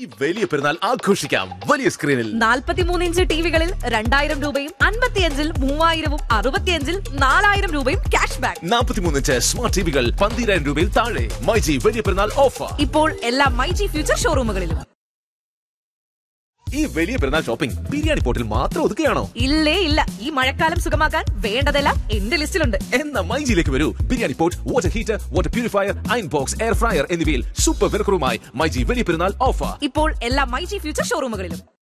വലിയ പെരുന്നാൾ ആഘോഷിക്കാം വലിയ സ്ക്രീനിൽ നാൽപ്പത്തിമൂന്ന് ഇഞ്ച് ടിവികളിൽ രണ്ടായിരം രൂപയും അൻപത്തിയഞ്ചിൽ മൂവായിരവും അറുപത്തിയഞ്ചിൽ നാലായിരം രൂപയും ക്യാഷ് ബാക്ക് നാൽപ്പത്തിമൂന്ന് ഇഞ്ച് സ്മാർട്ട് ടിവികൾ പന്തിരായിരം രൂപയിൽ താഴെ മൈജി വലിയ പെരുന്നാൾ ഓഫർ ഇപ്പോൾ എല്ലാ മൈജി ഫ്യൂച്ചർ ഷോറൂമുകളിലും ഈ വലിയ പെരുന്നാൾ ഷോപ്പിംഗ് ബിരിയാണി പോട്ടിൽ മാത്രം ഒതുക്കുകയാണോ ഇല്ലേ ഇല്ല ഈ മഴക്കാലം സുഖമാക്കാൻ വേണ്ടതെല്ലാം എന്റെ ലിസ്റ്റിലുണ്ട് എന്ന മൈജിയിലേക്ക് വരൂ biryani pot water heater water purifier iron box air fryer എന്നിവയിൽ സൂപ്പർ വിലക്കുറവുമായി മൈജി വലിയ പെരുന്നാൾ ഓഫർ ഇപ്പോൾ എല്ലാ മൈജി ഫ്യൂച്ചർ ഷോറൂമുകളിലും